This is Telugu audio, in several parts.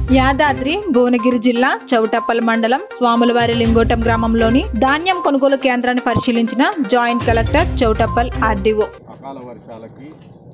యాదాద్రి భువనగిరి జిల్లా చౌటప్పల్ మండలం స్వాములవారి లింగోటం గ్రామంలోని ధాన్యం కొనుగోలు కేంద్రాన్ని పరిశీలించిన జాయింట్ కలెక్టర్ చౌటప్పల్ ఆర్డీఓ అకాల వర్షాలకి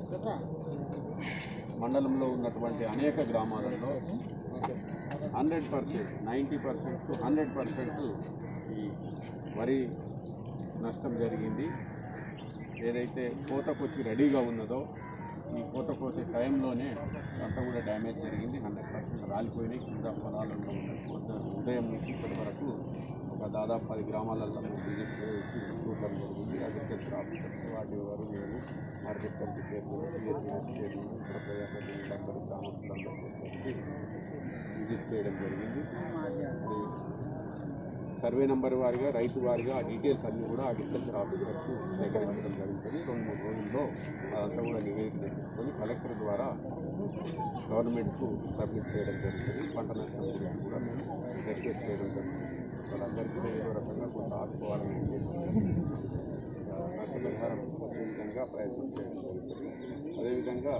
మండలంలో ఉన్నటువంటి అనేక గ్రామాలలో hundred percent ninety percent to hundred percent ఈ వరి నష్టం జరిగింది ఏదైతే కోతకొచ్చి రెడీగా ఉన్నదో ఈ కోత కోసే టైంలోనే అంతా కూడా డ్యామేజ్ జరిగింది హండ్రెడ్ పర్సెంట్ రాలిపోయినాయి కింద పొలాలలో ఉన్న పొద్దు ఉదయం నుంచి ఇప్పటి వరకు ఒక దాదాపు పది గ్రామాలలో మేము విజిట్ చేసి చూడడం జరిగింది అగ్రికల్చర్ ఆఫీసర్స్ వాటి వారు మేము market committee chairman PSC chairman ఇతర ప్రజాప్రతినిధులందరూ గ్రామస్తులందరూ కలిసి విజిట్ చేయడం జరిగింది మరి సర్వే నెంబర్ వారిగా రైతు వారిగా ఆ డీటెయిల్స్ అన్నీ కూడా అగ్రికల్చర్ ఆఫీసర్స్ సేకరించడం జరుగుతుంది రెండు మూడు రోజుల్లో అదంతా కూడా నివేదిక తెచ్చుకొని కలెక్టర్ ద్వారా గవర్నమెంట్కు సబ్మిట్ చేయడం జరుగుతుంది పంట నష్టం గురించి కూడా మేము రిక్వెస్ట్ చేయడం జరుగుతుంది వాళ్ళందరికీ కూడా ఏదో రకంగా కొంత ఆదుకోవాలని ఉద్దేశంతో నష్టపరిహారం వచ్చే విధంగా ప్రయత్నం చేయడం జరుగుతుంది అదేవిధంగా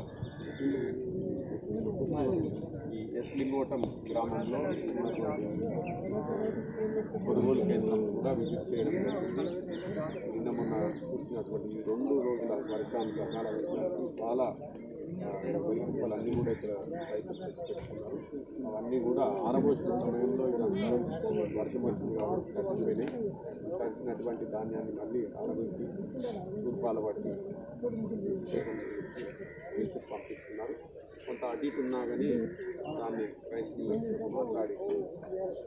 ఈ ఎస్ లింగోటం గ్రామంలో కొనుగోలు కేంద్రం కూడా విజిట్ చేయడం జరిగింది నిన్న మొన్న చూసినటువంటి ఈ రెండు రోజుల వర్షానికి అకాల వర్షానికి చాలా వెలుగులు అన్నీ కూడా ఇక్కడ రైతులు తెచ్చి పెట్టుకున్నారు అవన్నీ కూడా ఆరబోసిన సమయంలో ఇదంతా వర్షం వచ్చింది కాబట్టి తగ్గిపోయినాయి తగ్గినటువంటి ధాన్యాన్ని మళ్ళీ ఆరబోసి తూర్పాల పట్టి మిల్స్కి పంపిస్తున్నారు కొంత అటు ఇటు ఉన్నా కానీ దాన్ని రైతులు మాట్లాడి